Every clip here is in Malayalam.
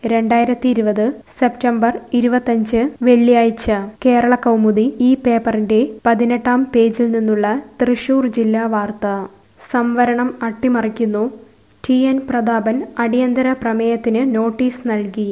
രണ്ടായിരത്തി ഇരുപത് സെപ്റ്റംബർ ഇരുപത്തഞ്ച് വെള്ളിയാഴ്ച കേരള കൗമുദി ഈ പേപ്പറിന്റെ പതിനെട്ടാം പേജിൽ നിന്നുള്ള തൃശൂർ ജില്ലാ വാർത്ത സംവരണം അട്ടിമറിക്കുന്നു ടി എൻ പ്രതാപൻ അടിയന്തര പ്രമേയത്തിന് നോട്ടീസ് നൽകി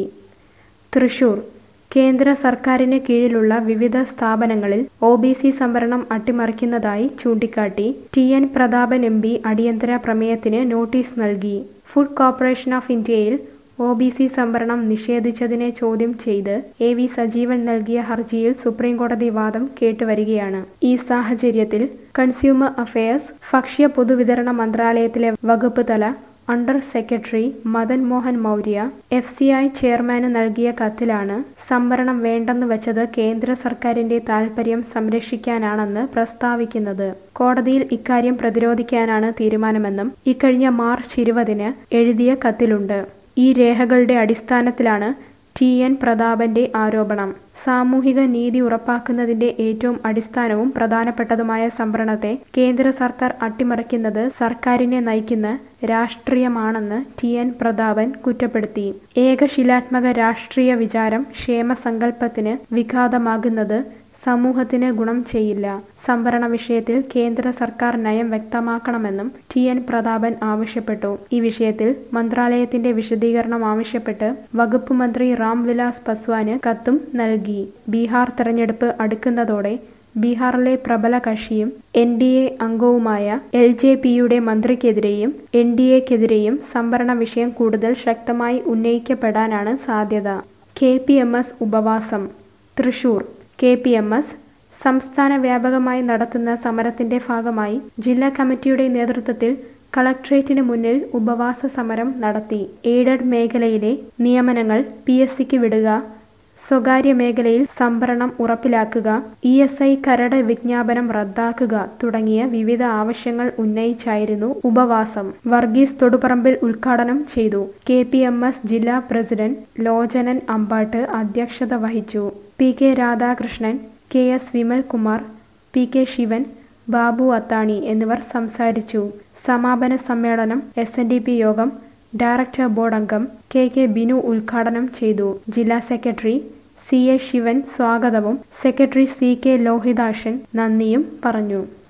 തൃശൂർ കേന്ദ്ര സർക്കാരിന് കീഴിലുള്ള വിവിധ സ്ഥാപനങ്ങളിൽ ഒ ബി സി സംവരണം അട്ടിമറിക്കുന്നതായി ചൂണ്ടിക്കാട്ടി T N Prathapan M P അടിയന്തര പ്രമേയത്തിന് നോട്ടീസ് നൽകി ഫുഡ് കോർപ്പറേഷൻ ഓഫ് ഇന്ത്യയിൽ ഒ ബി സി സംവരണം നിഷേധിച്ചതിനെ ചോദ്യം ചെയ്ത് എ വി സജീവൻ നൽകിയ ഹർജിയിൽ സുപ്രീംകോടതി വാദം കേട്ടുവരികയാണ് ഈ സാഹചര്യത്തിൽ കൺസ്യൂമർ അഫയേഴ്സ് ഭക്ഷ്യ പൊതുവിതരണ മന്ത്രാലയത്തിലെ വകുപ്പ് തല under secretary Madan Mohan Maurya F C I ചെയർമാന് നൽകിയ കത്തിലാണ് സംവരണം വേണ്ടെന്ന് വെച്ചത് കേന്ദ്ര സർക്കാരിന്റെ താൽപര്യം സംരക്ഷിക്കാനാണെന്ന് പ്രസ്താവിക്കുന്നത് കോടതിയിൽ ഇക്കാര്യം പ്രതിരോധിക്കാനാണ് തീരുമാനമെന്നും ഇക്കഴിഞ്ഞ മാർച്ച് ഇരുപതിന് എഴുതിയ കത്തിലുണ്ട് ഈ രേഖകളുടെ അടിസ്ഥാനത്തിലാണ് ടി എൻ പ്രതാപന്റെ ആരോപണം സാമൂഹിക നീതി ഉറപ്പാക്കുന്നതിന്റെ ഏറ്റവും അടിസ്ഥാനവും പ്രധാനപ്പെട്ടതുമായ സംവരണത്തെ കേന്ദ്ര സർക്കാർ അട്ടിമറിക്കുന്നത് സർക്കാരിനെ നയിക്കുന്ന രാഷ്ട്രീയമാണെന്ന് ടി എൻ പ്രതാപൻ കുറ്റപ്പെടുത്തി ഏകശിലാത്മക രാഷ്ട്രീയ വിചാരം ക്ഷേമസങ്കല്പത്തിന് വിഘാതമാകുന്നത് സമൂഹത്തിന് ഗുണം ചെയ്യില്ല സംവരണ വിഷയത്തിൽ കേന്ദ്ര സർക്കാർ നയം വ്യക്തമാക്കണമെന്നും ടി എൻ പ്രതാപൻ ആവശ്യപ്പെട്ടു ഈ വിഷയത്തിൽ മന്ത്രാലയത്തിന്റെ വിശദീകരണം ആവശ്യപ്പെട്ട് വകുപ്പ് മന്ത്രി രാംവിലാസ് പസ്വാന് കത്തും നൽകി ബീഹാർ തെരഞ്ഞെടുപ്പ് അടുക്കുന്നതോടെ ബീഹാറിലെ പ്രബല കക്ഷിയും എൻ ഡി എ അംഗവുമായ എൽ ജെ പിയുടെ മന്ത്രിക്കെതിരെയും എൻ ഡി എക്കെതിരെയും സംവരണ വിഷയം കൂടുതൽ ശക്തമായി ഉന്നയിക്കപ്പെടാനാണ് സാധ്യത കെ പി എം എസ് ഉപവാസം Thrissur K P M S സംസ്ഥാന വ്യാപകമായി നടത്തുന്ന സമരത്തിന്റെ ഭാഗമായി ജില്ലാ കമ്മിറ്റിയുടെ നേതൃത്വത്തിൽ കളക്ട്രേറ്റിന് മുന്നിൽ ഉപവാസ സമരം നടത്തി എയ്ഡഡ് മേഖലയിലെ നിയമനങ്ങൾ പി എസ് സിക്ക് വിടുക സ്വകാര്യ മേഖലയിൽ സംഭരണം ഉറപ്പിലാക്കുക ഇ എസ് ഐ കരട് വിജ്ഞാപനം റദ്ദാക്കുക തുടങ്ങിയ വിവിധ ആവശ്യങ്ങൾ ഉന്നയിച്ചായിരുന്നു ഉപവാസം വർഗീസ് തൊടുപറമ്പിൽ ഉദ്ഘാടനം ചെയ്തു കെ പി എം എസ് ജില്ലാ പ്രസിഡന്റ് ലോചനൻ അമ്പാട്ട് അധ്യക്ഷത വഹിച്ചു P K Radhakrishnan K S Vimalkumar P K Sivan Babu Athani എന്നിവർ സംസാരിച്ചു സമാപന സമ്മേളനം എസ് എൻ ഡി പി യോഗം ഡയറക്ടർ ബോർഡ് അംഗം കെ കെ ബിനു ഉദ്ഘാടനം ചെയ്തു ജില്ലാ സെക്രട്ടറി സി എ ശിവൻ സ്വാഗതവും സെക്രട്ടറി സി കെ ലോഹിതാഷൻ നന്ദിയും പറഞ്ഞു